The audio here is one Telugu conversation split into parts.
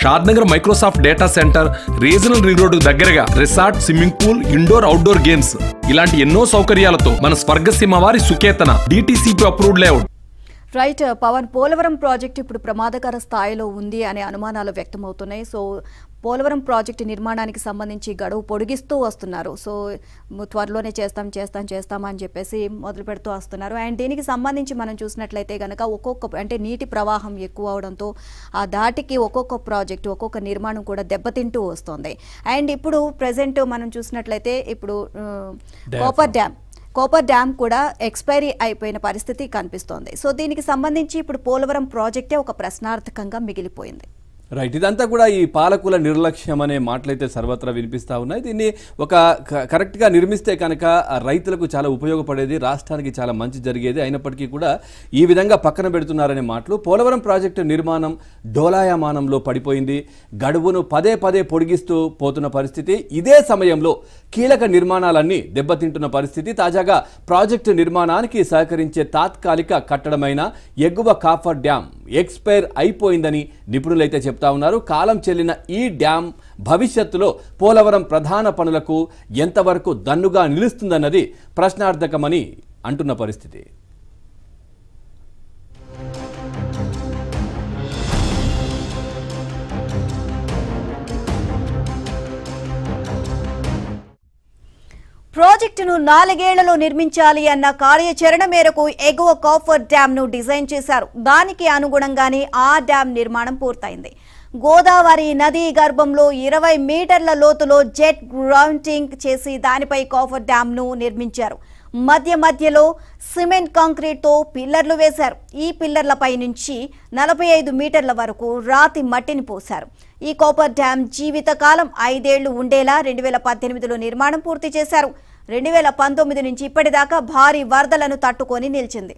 Shadnagar Microsoft data center regional ring road దగ్గరగా resort swimming pool indoor outdoor games ఇలాంటి ఎన్నో సౌకర్యాలతో మన స్వర్గసీమ వారి Suketana DTCP approved layout right Pawan Polavaram project ఇప్పుడు ప్రమాదకర స్థాయిలో ఉంది అనే అనుమానాలు వ్యక్తమవుతున్నాయి సో పోలవరం ప్రాజెక్టు నిర్మాణానికి సంబంధించి గడువు పొడిగిస్తూ వస్తున్నారు సో ము- త్వరలోనే చేస్తాం చేస్తాం చేస్తాం అని చెప్పేసి మొదలు పెడుతూ వస్తున్నారు అండ్ దీనికి సంబంధించి మనం చూసినట్లయితే కనుక ఒక్కొక్క అంటే నీటి ప్రవాహం ఎక్కువ అవడంతో ఆ దాటికి ఒక్కొక్క ప్రాజెక్టు ఒక్కొక్క నిర్మాణం కూడా దెబ్బతింటూ వస్తుంది అండ్ ఇప్పుడు ప్రజెంట్ మనం చూసినట్లయితే ఇప్పుడు ఆ, కోపర్ డ్యామ్ కోపర్ డ్యామ్ కూడా ఎక్స్పైరీ అయిపోయిన పరిస్థితి కనిపిస్తోంది సో దీనికి సంబంధించి ఇప్పుడు పోలవరం ప్రాజెక్టే ఒక ప్రశ్నార్థకంగా మిగిలిపోయింది రైట్ ఇదంతా కూడా ఈ పాలకుల నిర్లక్ష్యం అనే మాటలైతే సర్వత్రా వినిపిస్తా ఉన్నాయి దీన్ని ఒక క- కరెక్ట్గా నిర్మిస్తే కనుక ఆ రైతులకు చాలా ఉపయోగపడేది రాష్ట్రానికి చాలా మంచి జరిగేది అయినప్పటికీ కూడా ఈ విధంగా పక్కన పెడుతున్నారనే మాటలు పోలవరం ప్రాజెక్టు నిర్మాణం డోలాయమానంలో పడిపోయింది గడువును పదే పదే పొడిగిస్తూ పోతున్న పరిస్థితి ఇదే సమయంలో కీలక నిర్మాణాలన్నీ దెబ్బతింటున్న పరిస్థితి తాజాగా ప్రాజెక్టు నిర్మాణానికి సహకరించే తాత్కాలిక కట్టడమైన ఎగువ కాఫర్ డ్యాం ఎక్స్పైర్ అయిపోయిందని నిపుణులైతే చెప్తా ఉన్నారు కాలం చెల్లిన ఈ డ్యాం భవిష్యత్తులో పోలవరం ప్రధాన పనులకు ఎంతవరకు దన్నుగా నిలుస్తుందన్నది ప్రశ్నార్థకమని అంటున్న పరిస్థితి ప్రాజెక్టును నాలుగేళ్లలో నిర్మించాలి అన్న కార్యాచరణ మేరకు ఎగువ కాఫర్ డ్యామ్ ను డిజైన్ చేశారు దానికి అనుగుణంగానే ఆ డ్యామ్ నిర్మాణం పూర్తయింది గోదావరి నదీ గర్భంలో ఇరవై మీటర్ల లోతులో జెట్ గ్రౌంటింగ్ చేసి దానిపై కాఫర్ డ్యామ్ ను నిర్మించారు మధ్య మధ్యలో సిమెంట్ కాంక్రీట్తో పిల్లర్లు వేశారు ఈ పిల్లర్లపై నుంచి నలభై ఐదు మీటర్ల వరకు రాతి మట్టిని పోశారు ఈ కాపర్ డ్యామ్ జీవితకాలం ఐదేళ్లు ఉండేలా రెండు వేల పద్దెనిమిదిలో నిర్మాణం పూర్తి చేశారు రెండు వేల పంతొమ్మిది నుంచి ఇప్పటిదాకా భారీ వరదలను తట్టుకొని నిలిచింది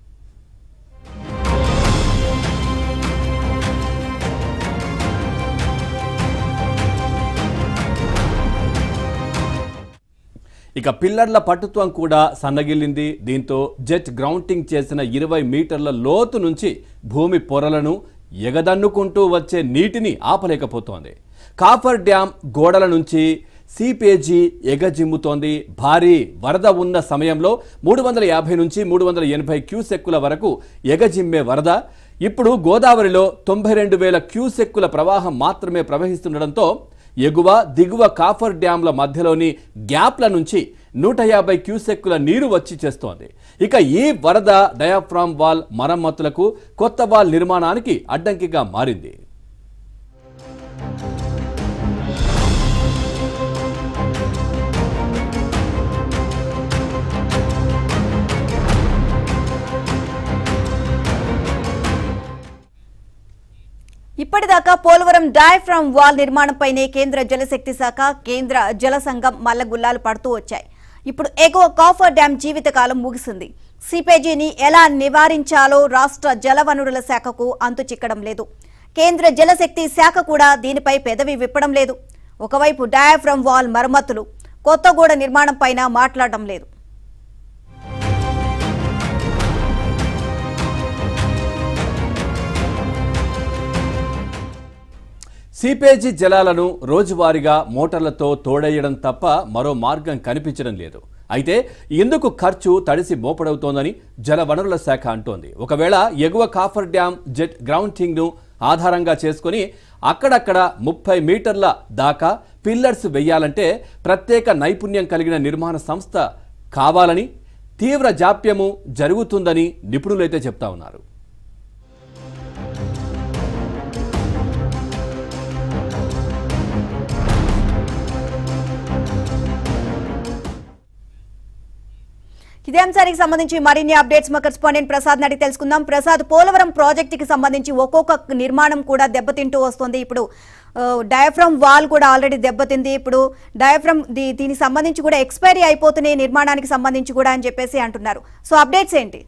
ఇక పిల్లర్ల పట్టుత్వం కూడా సన్నగిల్లింది దీంతో జెట్ గ్రౌంటింగ్ చేసిన ఇరవై మీటర్ల లోతు నుంచి భూమి పొరలను ఎగదన్నుకుంటూ వచ్చే నీటిని ఆపలేకపోతోంది కాఫర్ డ్యామ్ గోడల నుంచి సీపేజీ ఎగజిమ్ముతోంది భారీ వరద ఉన్న సమయంలో మూడు వందల యాభై నుంచి మూడు వందల ఎనభై క్యూసెక్కుల వరకు ఎగజిమ్మే వరద ఇప్పుడు గోదావరిలో తొంభై రెండు వేల క్యూసెక్కుల ప్రవాహం మాత్రమే ప్రవహిస్తుండడంతో ఎగువ దిగువ కాఫర్ డ్యాంల మధ్యలోని గ్యాప్ల నుంచి నూట యాభై క్యూసెక్కుల నీరు వచ్చి చేస్తోంది ఇక ఈ వరద డయాఫ్రామ్ వాల్ మరమ్మతులకు కొత్త వాల్ నిర్మాణానికి అడ్డంకిగా మారింది ఇప్పటిదాకా పోలవరం డయాఫ్రామ్ వాల్ నిర్మాణంపైనే కేంద్ర జలశక్తి శాఖ కేంద్ర జల సంఘం మల్లగుల్లాలు పడుతూ వచ్చాయి ఇప్పుడు ఎగువ కాఫర్ డ్యాం జీవితకాలం ముగిసింది సిపేజీని ఎలా నివారించాలో రాష్ట్ర జలవనరుల శాఖకు అంతు చిక్కడం లేదు కేంద్ర జలశక్తి శాఖ కూడా దీనిపై పెదవి విప్పడం లేదు ఒకవైపు డయాఫ్రామ్ వాల్ మరమ్మతులు కొత్తగూడ నిర్మాణం పైన మాట్లాడడం లేదు సీపేజీ జలాలను రోజువారీగా మోటార్లతో తోడేయడం తప్ప మరో మార్గం కనిపించడం లేదు అయితే ఎందుకు ఖర్చు తడిసి మోపడవుతోందని జల వనరుల శాఖ అంటోంది ఒకవేళ ఎగువ కాఫర్ డ్యాం జెట్ గ్రౌంటింగ్ను ఆధారంగా చేసుకొని అక్కడక్కడ ముప్పై మీటర్ల దాకా పిల్లర్స్ వెయ్యాలంటే ప్రత్యేక నైపుణ్యం కలిగిన నిర్మాణ సంస్థ కావాలని తీవ్ర జాప్యము జరుగుతుందని నిపుణులైతే చెప్తా ఉన్నారు ఇదే అంశానికి సంబంధించి మరిన్ని అప్డేట్స్ మా కరెస్పాండెంట్ ప్రసాద్ నడి తెలుసుకుందాం ప్రసాద్ పోలవరం ప్రాజెక్టుకి సంబంధించి ఒక్కొక్క నిర్మాణం కూడా దెబ్బతింటూ వస్తుంది ఇప్పుడు డయాఫ్రమ్ వాల్ కూడా ఆల్రెడీ దెబ్బతింది ఇప్పుడు డయాఫ్రమ్ దీ- దీనికి సంబంధించి కూడా ఎక్స్పైరీ అయిపోతున్నాయి నిర్మాణానికి సంబంధించి కూడా అని చెప్పేసి అంటున్నారు సో అప్డేట్స్ ఏంటి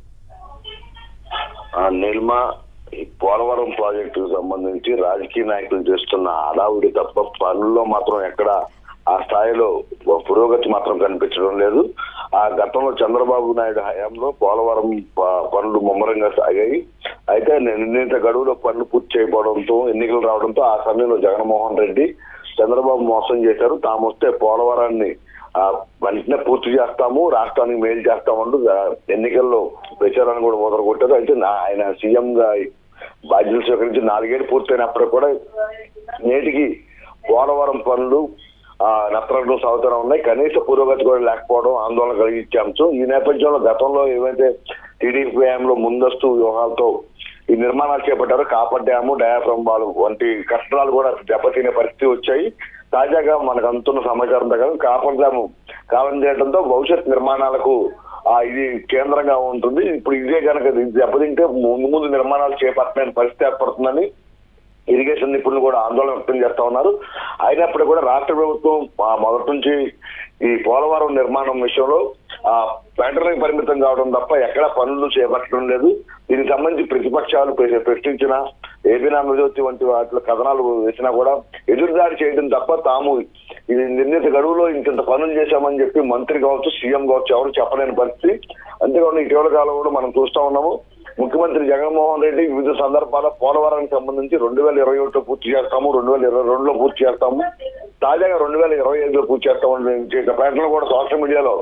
ఆ నిర్మా ఈ పోలవరం ప్రాజెక్టుకు సంబంధించి రాజకీయ నాయకులు చేస్తున్న హడావుడి తప్ప పనుల్లో మాత్రం ఎక్కడ ఆ స్థాయిలో పురోగతి మాత్రం కనిపించడం లేదు ఆ గతంలో చంద్రబాబు నాయుడు హయాంలో పోలవరం ప- పనులు ముమ్మరంగా సాగాయి అయితే నిర్ణీత గడువులో పనులు పూర్తి చేయకపోవడంతో ఎన్నికలు రావడంతో ఆ సమయంలో జగన్మోహన్ రెడ్డి చంద్రబాబు మోసం చేశారు తాము వస్తే పోలవరాన్ని ఆ, వెంటనే పూర్తి చేస్తాము రాష్ట్రానికి మేలు చేస్తామంటూ ఆ, ఎన్నికల్లో ప్రచారాన్ని కూడా మొదలుకొట్టారు అయితే నా- ఆయన సీఎం గా బాధ్యతలు స్వీకరించి నాలుగేళ్లు పూర్తయినప్పుడు కూడా నేటికి పోలవరం పనులు ఆ, నత్తరలు సాగుతూనే ఉన్నాయి కనీస పురోగతి కూడా లేకపోవడం ఆందోళన కలిగించే అంశం ఈ నేపథ్యంలో గతంలో ఏవైతే టీడీపీ హయాంలో ముందస్తు వ్యూహాలతో ఈ నిర్మాణాలు చేపట్టారు కాపర్ డ్యాము డయాఫ్రమ్ బాల్ వంటి కట్టడాలు కూడా దెబ్బతినే పరిస్థితి వచ్చాయి తాజాగా మనకు అందుతున్న సమాచారం ప్రకారం కాపర్ డ్యాము కాలం చేయడంతో భవిష్యత్ నిర్మాణాలకు ఆ ఇది కేంద్రంగా ఉంటుంది ఇప్పుడు ఇదే కనుక ఇది దెబ్బతింటే ముందు ముందు నిర్మాణాలు చేపట్టలేని పరిస్థితి ఏర్పడుతుందని ఇరిగేషన్ నిపుణులు కూడా ఆందోళన వ్యక్తం చేస్తా ఉన్నారు అయినప్పుడు కూడా రాష్ట్ర ప్రభుత్వం ఆ, మొదటి నుంచి ఈ పోలవరం నిర్మాణం విషయంలో ఆ వెంటనే పరిమితం కావడం తప్ప ఎక్కడ పనులు చేపట్టడం లేదు దీనికి సంబంధించి ప్రతిపక్షాలు ప్ర- ప్రశ్నించిన ఏబినా మెజోతి వంటి వాటిలో కథనాలు వేసినా కూడా ఎదురుదాడి చేయడం తప్ప తాము ఇది నిర్ణీత గడువులో ఇంత పనులు చేశామని చెప్పి మంత్రి కావచ్చు సీఎం కావచ్చు ఎవరు చెప్పలేని పరిస్థితి అంతేకాకుండా ఇటీవల కాలం కూడా మనం చూస్తా ఉన్నాము ముఖ్యమంత్రి జగన్మోహన్ రెడ్డి వివిధ సందర్భాల పోలవరానికి సంబంధించి రెండు వేల ఇరవై ఒకటిలో పూర్తి చేస్తాము రెండు వేల ఇరవై రెండులో పూర్తి చేస్తాము తాజాగా రెండు వేల ఇరవై ఐదులో పూర్తి చేస్తామని చేసిన ప్రకటన కూడా సోషల్ మీడియాలో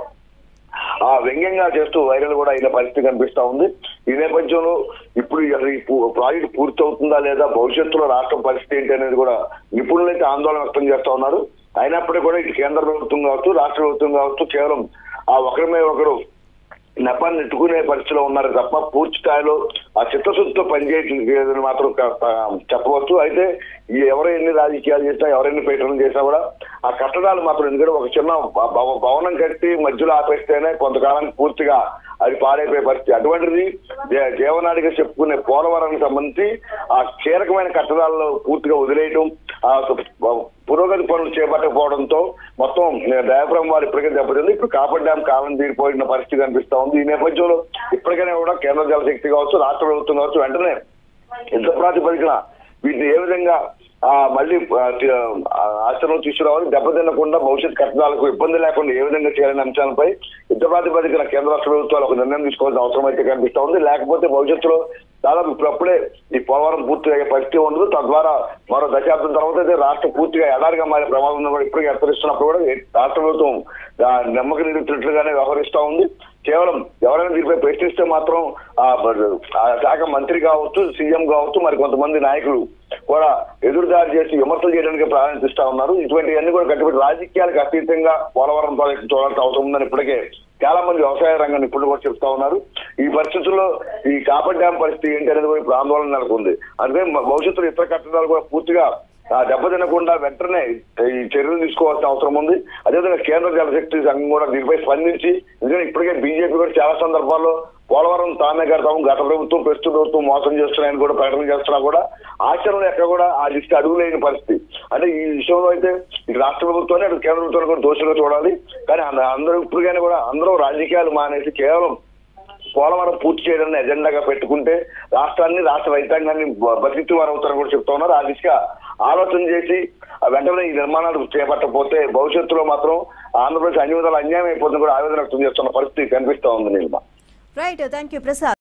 ఆ వ్యంగ్యంగా చేస్తూ వైరల్ కూడా అయిన పరిస్థితి కనిపిస్తా ఉంది ఈ నేపథ్యంలో ఇప్పుడు అసలు ఈ పు- ప్రాజెక్ట్ పూర్తి అవుతుందా లేదా భవిష్యత్తులో రాష్ట్రం పరిస్థితి ఏంటి అనేది కూడా నిపుణులు అయితే ఆందోళన వ్యక్తం చేస్తా ఉన్నారు అయినప్పటికీ కూడా ఇటు కేంద్ర ప్రభుత్వం కావచ్చు రాష్ట్ర ప్రభుత్వం కావచ్చు కేవలం ఆ ఒకరి మీద ఒకరు నెపాన్ని నెట్టుకునే పరిస్థితిలో ఉన్నారు తప్ప పూర్తి స్థాయిలో ఆ చిత్తశుద్ధితో పనిచేయట్లేదని మాత్రం క- ఆ, చెప్పవచ్చు అయితే ఈ ఎవరు ఎన్ని రాజకీయాలు చేసినా ఎవరెన్ని ప్రయత్నం చేసినా కూడా ఆ కట్టడాలు మాత్రం ఎందుకంటే ఒక చిన్న భ- భవ- భవనం కట్టి మధ్యలో ఆపేస్తేనే కొంతకాలానికి పూర్తిగా అది పాడైపోయే పరిస్థితి అటువంటిది జే- జీవనాడిగా చెప్పుకునే పోలవరానికి సంబంధించి ఆ కీలకమైన కట్టడాల్లో పూర్తిగా వదిలేయటం ఆ పురోగతి పనులు చేపట్టకపోవడంతో మొత్తం డయాఫ్రమ్ వారు ఇప్పటికే దెబ్బతింది ఇప్పుడు కాపర్ డ్యామ్ కాలం తీరిపోయిన పరిస్థితి కనిపిస్తా ఉంది ఈ నేపథ్యంలో ఇప్పటికైనా కూడా కేంద్ర జలశక్తి కావచ్చు రాష్ట్ర ప్రభుత్వం కావచ్చు వెంటనే యుద్ధ ప్రాతిపదికన వీటిని ఏ విధంగా ఆ మళ్ళీ ఆ, తి- ఆ, ఆచరణలో తీసుకురావాలి దెబ్బతినకుండా భవిష్యత్ కట్టడాలకు ఇబ్బంది లేకుండా ఏ విధంగా చేయాలనే అంశాలపై యుద్ధ ప్రాతిపదికన కేంద్ర రాష్ట్ర ప్రభుత్వాలు ఒక నిర్ణయం తీసుకోవాల్సిన అవసరం అయితే కనిపిస్తా ఉంది లేకపోతే భవిష్యత్తులో దాదాపు ఇప్పుడప్పుడే ఈ పోలవరం పూర్తి అయ్యే పరిస్థితి ఉండదు తద్వారా మరో దశాబ్దం తర్వాత అయితే రాష్ట్రం పూర్తిగా ఎడారిగా మారే ప్రమాదం ఉందని కూడా ఇప్పటికే హెచ్చరిస్తున్నప్పుడు కూడా ఏ- రాష్ట్ర ప్రభుత్వం ఆ, నమ్మకం నిలుపుతున్నట్లుగానే వ్యవహరిస్తా ఉంది కేవలం ఎవరైనా దీనిపై ప్రశ్నిస్తే మాత్రం ఆ బ- ఆ శాఖ మంత్రి కావచ్చు సీఎం కావచ్చు మరి కొంతమంది నాయకులు కూడా ఎదురుదారి చేసి విమర్శలు చేయడానికి ప్రారంభిస్తా ఉన్నారు ఇటువంటివన్నీ కూడా కట్టుబడి రాజకీయాలకు అతీతంగా పోలవరం ప్రాజెక్టు చూడాల్సిన అవసరం ఉందని ఇప్పటికే చాలా మంది వ్యవసాయ రంగ నిపుణులు కూడా చెప్తా ఉన్నారు ఈ పరిస్థితుల్లో ఈ కాపర్ డ్యామ్ పరిస్థితి ఏంటి అనేది కూడా ఇప్పుడు ఆందోళన నెలకొంది అందుకే మ- భవిష్యత్తులో ఇతర కట్టడాలు కూడా పూర్తిగా ఆ, దెబ్బతినకుండా వెంటనే ఈ చర్యలు తీసుకోవాల్సిన అవసరం ఉంది అదేవిధంగా కేంద్ర జలశక్తి సంఘం కూడా దీనిపై స్పందించి ఎందుకంటే ఇప్పటికే బీజేపీ కూడా చాలా సందర్భాల్లో పోలవరం తామే కడతాము గత ప్రభుత్వం ప్రస్తుత ప్రభుత్వం మోసం చేస్తున్నాయని కూడా ప్రకటన చేస్తున్నా కూడా ఆచరణలో ఎక్కడ కూడా ఆ లిస్ట్ అడుగులేని పరిస్థితి అంటే ఈ విషయంలో అయితే ఇటు రాష్ట్ర ప్రభుత్వాన్ని అటు కేంద్ర ప్రభుత్వాన్ని కూడా దోషులుగా చూడాలి కానీ అంద- అందరూ ఇప్పటికైనా కూడా అందరూ రాజకీయాలు మానేసి కేవలం పోలవరం పూర్తి చేయడాన్ని ఎజెండాగా పెట్టుకుంటే రాష్ట్రాన్ని రాష్ట్ర రైతాంగాన్ని బ- బతికి వారు అవుతారని కూడా చెప్తా ఉన్నారు ఆ దిశగా ఆలోచన చేసి ఆ వెంటనే ఈ నిర్మాణాలు చేపట్టకపోతే భవిష్యత్తులో మాత్రం ఆంధ్రప్రదేశ్ అన్ని విధాలు అన్యాయం అయిపోతుంది కూడా ఆవేదన వ్యక్తం చేస్తున్న పరిస్థితి కనిపిస్తా ఉంది నిర్మా రైట్ థ్యాంక్ యూ ప్రసాద్